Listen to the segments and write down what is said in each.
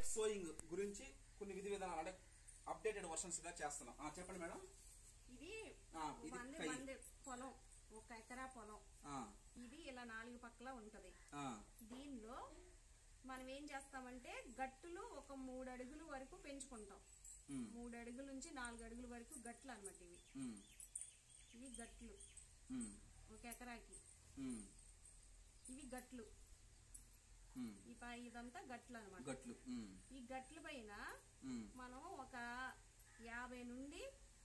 Direct sowing గురించి కొన్ని విధి విధానాలు అంటే అప్డేటెడ్ వర్షన్స్ గా చేస్తున్నాం ఆ, చెప్పండి మేడం ఇది ఆ, ఇది మంది కై. మంది పొలం ఒక ఎకరా పొలం ఆ, ఇది ఇలా నాలుగు పక్కల ఉంటది ఆ, దీనిలో మనం ఏం చేస్తామంటే గట్టులు ఒక మూడు అడుగుల వరకు పెంచుకుంటాం ఉమ్, మూడు అడుగుల నుంచి నాలుగు అడుగుల వరకు గట్లు అన్నమాట ఇవి ఉమ్, ఇవి గట్లు ఉమ్, ఒక ఎకరాకి ఉమ్, ఇవి గట్లు ఉమ్. ఈ పై- ఇదంతా గట్లు అన్నమాట గట్లు ఉమ్, ఈ గట్ల పైన ఉమ్, మనం ఒక యాభై నుండి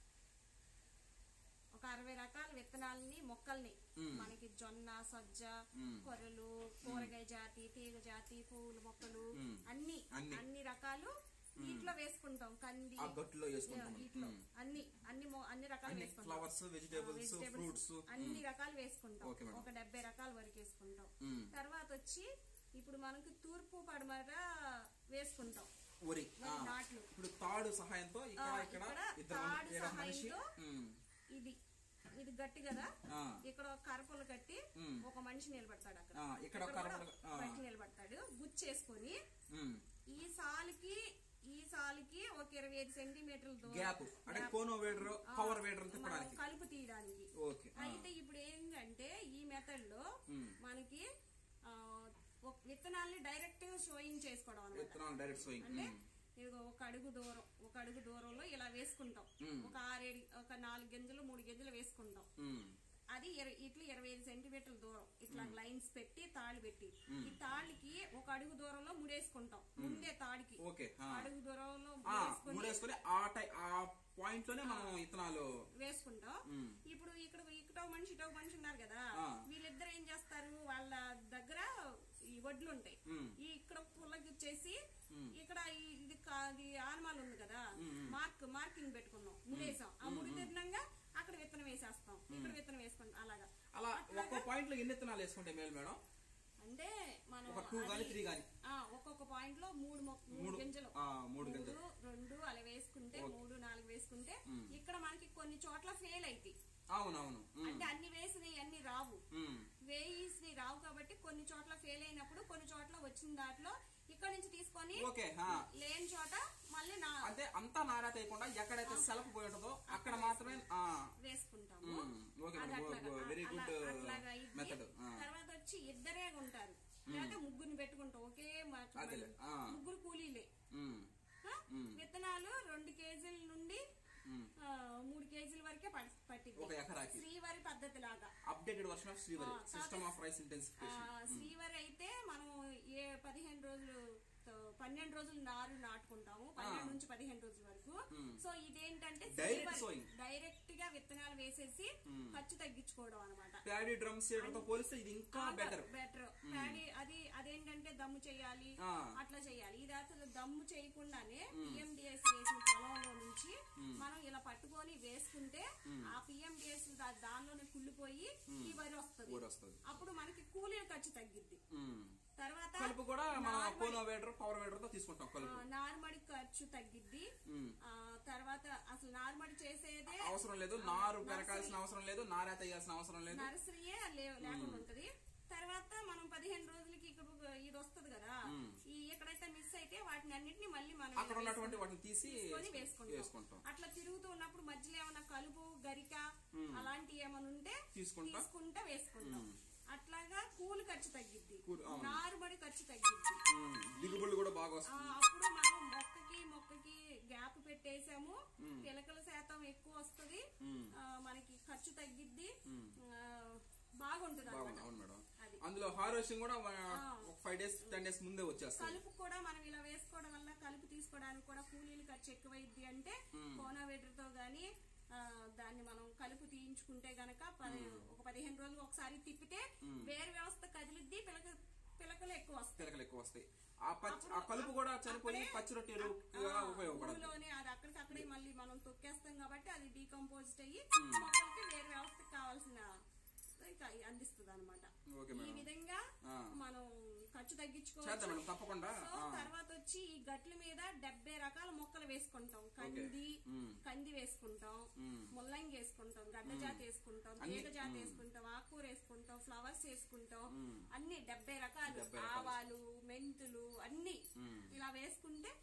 ఒక అరవై రకాల విత్తనాలని మొక్కల్ని మ్మ్. మనకి జొన్న సజ్జ మ్మ్. కొర్రలు కూరగాయ జాతి తీగ జాతి పువ్వుల మొక్కలు మ్మ్. అన్ని అన్ని. అన్ని రకాలు వీటిలో వేసుకుంటాం కంది ఆ గట్టులో వేసుకుంటాం వీటిలో ఉమ్. అన్ని అన్ని మొ- అన్ని రకాలు అన్ని వేసుకుంటాం ఫ్లవర్స్ వెజిటేబుల్స్ Vegetables, ఫ్రూట్స్ అన్ని రకాలు వేసుకుంటాం ఓకే మేడం. ఒక డెబ్బై రకాల వరకు వేసుకుంటాం మ్మ్. తర్వాత వచ్చి ఇప్పుడు మనకి తూర్పు పడమర వేసుకుంటాం వరి మరి ఆ. నాట్లు. ఇప్పుడు తాడు సహాయంతో ఇక్కడ ఆ, ఇక్కడ ఇక్కడ ఇద్దరు తాడు మనిషి- ఇక్కడ మనిషి సహాయంతో ఉమ్, ఇది ఇది గట్టి కదా ఆ, ఇక్కడ ఒక కరపలు కట్టి మ్మ్. ఒక మనిషి నిలబడతాడు అక్కడ ఆ, ఇక్కడ ఒక కూడా కరపలు- ఆ. మనిషి నిలబడతాడు గుచ్చేసుకొని ఉమ్. ఈ సాలుకి ఈ సాలుకి ఒక ఇరవై ఐదు సెంటీమీటర్ల దూరం గ్యాప్ అంటే గ్యాప్. కోనో వేడరు ఆ, పవర్ వేడరు మనం తిప్పడానికి కలుపు తీయడానికి ఓకే ఆ. అయితే ఇప్పుడు ఏంటంటే ఈ మెథడ్ లో మ్మ్. మనకి ఆ, ఒక విత్తనాల్ని డైరెక్ట్ షోయింగ్ చేసుకోవడం అనమాట విత్తనాలు డైరెక్ట్ సోయింగ్ అంటే ఇదిగో ఒక అడుగు దూరం ఒక అడుగు దూరంలో ఇలా వేసుకుంటాం మ్మ్. ఒక ఆరేడు ఒక నాలుగు గింజలు మూడు గింజలు వేసుకుంటాం అది ఇర- ఇట్లా ఇరవై ఐదు సెంటీమీటర్ల దూరం ఇట్లా లైన్స్ పెట్టి తాళ్ళు పెట్టి ఈ తాళ్ళకి ఒక అడుగు దూరంలో ముడేసుకుంటాం ముందే తాడికి ఓకే ఆ. అడుగు దూరంలో ఆ, ముడేసుకొని మూడేసుకొని ఆ టై ఆ పాయింట్ లోనే మనం విత్తనాలు వేసుకుంటాం మ్మ్. ఇప్పుడు ఇక్కడ ఇక్కడ ఒక మనిషి ఇటో మనిషి ఉన్నారు కదా ఆ. వీళ్ళిద్దరు ఏం చేస్తారు వాళ్ళ దగ్గర ఈ వడ్లు ఉంటాయి మ్మ్. ఈ ఇక్కడ పుల్లకి వచ్చేసి మ్మ్. ఇక్కడ ఈ- ఇది కా- ఇది ఆనమాలు ఉంది కదా మార్క్ మార్కింగ్ పెట్టుకున్నాం ముడేసాం ఆ ముడి తిరణంగా అక్కడ విత్తనం వేసేస్తాం ఇక్కడ విత్తనం వేసుకుంటాం అలాగా అలా ఒక్కో పాయింట్ లో ఎన్ని విత్తనాలు వేసుకుంటే మేలు మేడం అంటే మనం ఒక two గాని అది- three గాని. ఆ, ఒక్కొక్క పాయింట్ లో మూడు మొక్క- మూడు మూడు, గింజలు ఆ, మూడు గింజలు. రెండు అలా వేసుకుంటే ఓకే. మూడు నాలుగు వేసుకుంటే ఇక్కడ మనకి కొన్ని చోట్ల ఫెయిల్ అవుతాయి అవునవును ఉమ్, అంటే అన్ని వేసినవి అన్ని రావు ఉమ్, వేయిసినవి రావు కాబట్టి కొన్ని చోట్ల ఫెయిల్ అయినప్పుడు కొన్ని చోట్ల వచ్చిన దాంట్లో ఇక్కడ నుంచి తీసుకొని ఓకే ఆ. లేని చోట మళ్ళీ నా అంటే అంతా నారాత అయికుండా ఎక్కడైతే సెలపు పోయి ఉంటుందో అక్కడ మాత్రమే ఆ, వేసుకుంటాము మ్మ్. ఓకే అది మేడం. అట్లాగా- ఓ- వెరీ అలా- గుడ్ అట్లాగా ఇది. మెథడ్. ఆ. తర్వాత వచ్చి ఇద్దరే ఉంటారు లేకపోతే ముగ్గురిని పెట్టుకుంటాం ఒకే మ- అదేలే, ఆ. ముగ్గురు కూలీలే ఉమ్, ఆ? విత్తనాలు రెండు కేజీల నుండి మ్మ్. ఆ, మూడు కేజీల వరకే పట్- పట్టింది ఒక ఎకరాకి. శ్రీవారి పద్ధతి లాగా అప్డేటెడ్ వర్షన్ ఆఫ్ శ్రీవరి ఆ, సిస్టమ్ కాదు. ఆఫ్ రైస్ ఆ, ఇంటెన్సిఫికేషన్ శ్రీవారి అయితే మనం ఏ పదిహేను రోజులు తో- పన్నెండు రోజులు నారు నాటుకుంటాము పన్నెండు నుంచి పదిహేను రోజుల వరకు సో ఇదేంటంటే Direct శ్రీవారి- sowing. డైరెక్ట్ గా విత్తనాలు వేసేసి ఖర్చు తగ్గించుకోవడం అనమాట ప్యాడీ డ్రమ్ సీడర్ పోలిస్తే ఇది ఇంకా బెటర్ బెటర్ ప్యాడీ అది అదేంటంటే దమ్ము చేయాలి ఆ. అట్లా చేయాలి ఇది అసలు దమ్ము చేయకుండానే పిఎండిఎస్ వేసిన పొలంలో నుంచి మనం ఇలా పట్టుకొని వేసుకుంటే ఆ పిఎండిఎస్ దానిలోనే కుళ్ళిపోయి ఈ వరి వస్తుంది ఊరు వస్తుంది అప్పుడు మనకి కూలీల ఖర్చు తగ్గిద్ది తర్వాత కలుపు కూడా మన నార్మల్- కోనో వేడర్ పవర్ వేడర్ తో తీసుకుంటాం ఆ, కలుపు నార్మడి ఖర్చు తగ్గిద్ది మ్మ్. ఆ, తర్వాత అసలు నార్మడి చేసేదే అవసరం లేదు నారు పెరకాల్సిన అవసరం లేదు నారేత వేయాల్సిన అవసరం లేదు నర్సరీయే లే- లేకుండా ఉంటది తర్వాత మనం పదిహేను రోజులకి ఇక్కడ ఇది వస్తది కదా ఈ ఎక్కడైతే మిస్ అయితే వాటిని అన్నిటిని మళ్ళీ మనం అక్కడ ఉన్నటువంటి వాటిని తీసి తీసుకొని వేసుకుంటాం వేసుకుంటాం అట్లా తిరుగుతూ ఉన్నప్పుడు మధ్యలో ఏమైనా కలుపు గరిక అలాంటి ఏమైనా ఉంటే తీసుకుంటా? తీసుకుంటా వేసుకుంటాం అట్లాగా కూలి ఖర్చు తగ్గిద్ది కూలి- అవును. నారుమడి ఖర్చు తగ్గిద్ది ఉమ్, దిగుబడులు కూడా బాగా ఆ, వస్తుంది అప్పుడు మనం మొక్కకి మొక్కకి గ్యాప్ పెట్టేసాము పిలకల శాతం ఎక్కువ వస్తది ఆ, మనకి ఖర్చు తగ్గిద్ది ఆ, బాగుంటది బాగుంది అన్నమాట అవును మేడం అది. అందులో హార్వెస్టింగ్ కూడా ఒక ఫైవ్ డేస్ టెన్ డేస్ ముందే వచ్చేస్తుంది కలుపు కూడా మనం ఇలా వేసుకోవడం వల్ల కలుపు తీసుకోవడానికి కూడా కూలీలు ఖర్చు ఎక్కువైద్ది అంటే కోనోవేటర్తో గాని ఆ, దాన్ని మనం కలుపు తీయించుకుంటే గనక పది- ఒక పదిహేను రోజులు ఒకసారి తిప్పితే వేరు వ్యవస్థ కదిలిద్ది పిలక పిలకలు ఎక్కువ వస్తాయి పిలకలు ఎక్కువ వస్తాయి ఆ పచ్చి ఆ కలుపు కూడా చనిపోయి పచ్చి రొట్టె ఎరువుగా ఉపయోగపడుతుంది భూమిలోనే అది అక్కడికి అక్కడే మళ్ళీ మనం తొక్కేస్తాం కాబట్టి అది డీకంపోజ్డ్ అయ్యి మొక్కలకి వేరే వ్యవస్థకి కావాల్సిన ఇంకా అందిస్తుంది అనమాట ఓకే ఈ మేడం విధంగా ఆ. మనం ఖర్చు చేద్దాం తగ్గించుకోవచ్చు మేడం తప్పకుండా సో ఆ, తర్వాత వచ్చి ఈ గట్ల మీద డెబ్బై రకాల మొక్కలు వేసుకుంటాం కంది మ్మ్. కంది వేసుకుంటాం మ్మ్. ముల్లంగి వేసుకుంటాం గడ్డ జాతి వేసుకుంటాం అన్ని- తీగ జాతి వేసుకుంటాం ఆకుకూర వేసుకుంటాం ఫ్లవర్స్ వేసుకుంటాం మ్మ్. అన్ని డెబ్బై రకాలు డెబ్బై రకాలు. ఆవాలు మెంతులు అన్ని మ్మ్. ఇలా వేసుకుంటే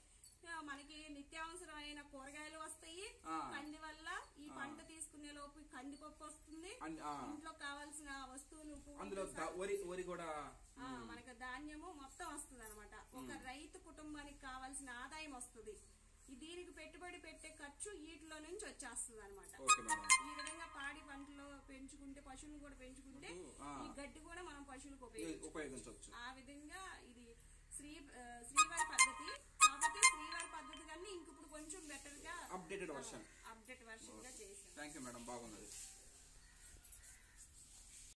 మనకి నిత్యావసరమైన కూరగాయలు వస్తాయి ఆ. కంది వల్ల ఈ పంట తీసుకునే లోపు కందిపప్పు వస్తుంది అన్- ఆ, ఇంట్లో కావాల్సిన వస్తువులు పువ్వులు, అందులో ద- వరి వరి కూడా ఆ, మనకి ధాన్యము మొత్తం వస్తుంది అనమాట ఒక రైతు కుటుంబానికి కావాల్సిన ఆదాయం వస్తుంది ఈ దీనికి పెట్టుబడి పెట్టే ఖర్చు వీటిలో నుంచి వచ్చేస్తుంది అనమాట ఓకే మేడం ఈ విధంగా పాడి పంటలు పెంచుకుంటే పశువులు కూడా పెంచుకుంటే ఆ. ఈ గడ్డి కూడా మనం పశువులకు ఇది ఉపయోగించుకోవచ్చు ఉపయోగించవచ్చు ఆ విధంగా ఇది శ్రీ ఆ, శ్రీవారి పద్ధతి కాబట్టి శ్రీవారి పద్ధతి కన్నా ఇంక ఇప్పుడు కొంచెం బెటర్ గా అప్డేటెడ్ వర్షన్ అప్డేట్ వర్షన్ గా చేసాం థ్యాంక్ యూ మేడం బాగున్నది